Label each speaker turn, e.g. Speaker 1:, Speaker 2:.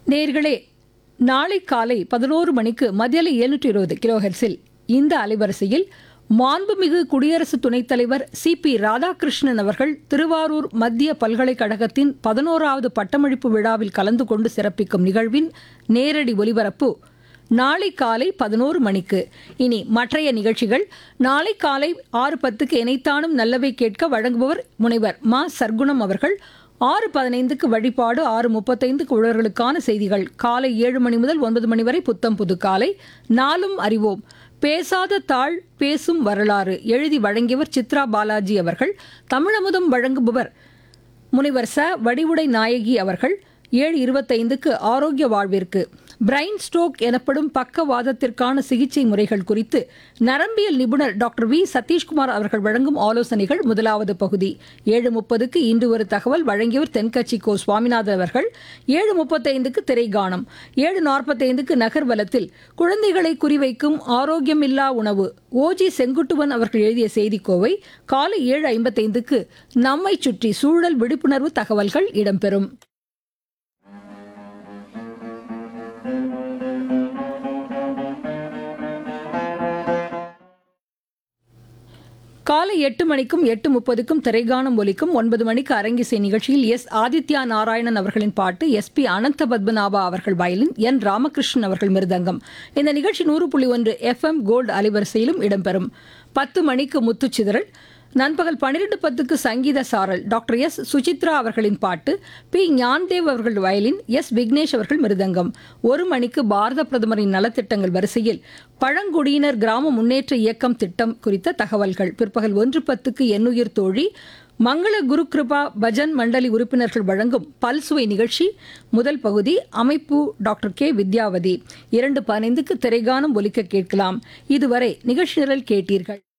Speaker 1: நேர்களே நாளை காலை பதினோரு மணிக்கு மதியலை எழுநூற்றி இருபது கிலோஹெர்ஸில் இந்த அலைவரிசையில் மாண்புமிகு குடியரசு துணைத் தலைவர் சி பி ராதாகிருஷ்ணன் அவர்கள் திருவாரூர் மத்திய பல்கலைக்கழகத்தின் பதினோராவது பட்டமளிப்பு விழாவில் கலந்து கொண்டு சிறப்பிக்கும் நிகழ்வின் நேரடி ஒலிபரப்பு நாளை காலை பதினோரு மணிக்கு இனி மற்றைய நிகழ்ச்சிகள் நாளை காலை ஆறு பத்துக்கு இணைத்தானும் நல்லவை கேட்க வழங்குபவர் முனைவர் மா சர்க்குணம் அவர்கள் ஆறு பதினைந்துக்கு வழிபாடு ஆறு முப்பத்தைந்துக்கு உழவர்களுக்கான செய்திகள் காலை ஏழு மணி முதல் ஒன்பது மணி வரை புத்தம் புது காலை நாளும் அறிவோம் பேசாத தாள் பேசும் வரலாறு எழுதி வழங்கியவர் சித்ரா பாலாஜி அவர்கள் தமிழமுதம் வழங்குபவர் முனைவர் ச வடிவுடை நாயகி அவர்கள் ஏழு இருபத்தைந்துக்கு ஆரோக்கிய வாழ்விற்கு பிரைன் ஸ்ட்ரோக் எனப்படும் பக்கவாதத்திற்கான சிகிச்சை முறைகள் குறித்து நரம்பியல் நிபுணர் டாக்டர் வி சதீஷ்குமார் அவர்கள் வழங்கும் ஆலோசனைகள் முதலாவது பகுதி ஏழு முப்பதுக்கு இன்று ஒரு தகவல் வழங்கியவர் தென்கட்சி கோ சுவாமிநாதன் அவர்கள் ஏழு முப்பத்தைந்துக்கு திரைகானம் ஏழு நாற்பத்தைந்துக்கு நகர்வலத்தில் குழந்தைகளை குறிவைக்கும் ஆரோக்கியமில்லா உணவு ஓஜி செங்குட்டுவன் அவர்கள் எழுதிய செய்திக்கோவை காலை ஏழு ஐம்பத்தைந்துக்கு நம்மை சுற்றி சூழல் விழிப்புணர்வு தகவல்கள் இடம்பெறும் காலை எட்டு மணிக்கும் எட்டு முப்பதுக்கும் திரைகானம் ஒலிக்கும் ஒன்பது மணிக்கு அரங்கிசை நிகழ்ச்சியில் எஸ் ஆதித்யா நாராயணன் அவர்களின் பாட்டு எஸ் பி அனந்த பத்மநாபா அவர்கள் வயலின் என் ராமகிருஷ்ணன் அவர்கள் மிருதங்கம் இந்த நிகழ்ச்சி நூறு புள்ளி ஒன்று எஃப்எம் கோல்டு அலைவரிசையிலும் இடம்பெறும் பத்து மணிக்கு முத்துச்சிதறல் நண்பகல் பன்னிரண்டு பத்துக்கு சங்கீத சாரல் டாக்டர் எஸ் சுசித்ரா அவர்களின் பாட்டு பி ஞான்தேவ் அவர்கள் வயலின் எஸ் விக்னேஷ் அவர்கள் மிருதங்கம் ஒரு மணிக்கு பாரத பிரதமரின் நலத்திட்டங்கள் வரிசையில் பழங்குடியினர் கிராம முன்னேற்ற இயக்கம் திட்டம் குறித்த தகவல்கள் பிற்பகல் ஒன்று பத்துக்கு எண்ணுயிர் தோழி மங்கள குரு கிருபா பஜன் மண்டலி உறுப்பினர்கள் வழங்கும் பல்சுவை நிகழ்ச்சி முதல் பகுதி அமைப்பு டாக்டர் கே வித்யாவதி இரண்டு பதினைந்துக்கு திரைகானம் ஒலிக்க கேட்கலாம் இதுவரை நிகழ்ச்சி நிரல் கேட்டீர்கள்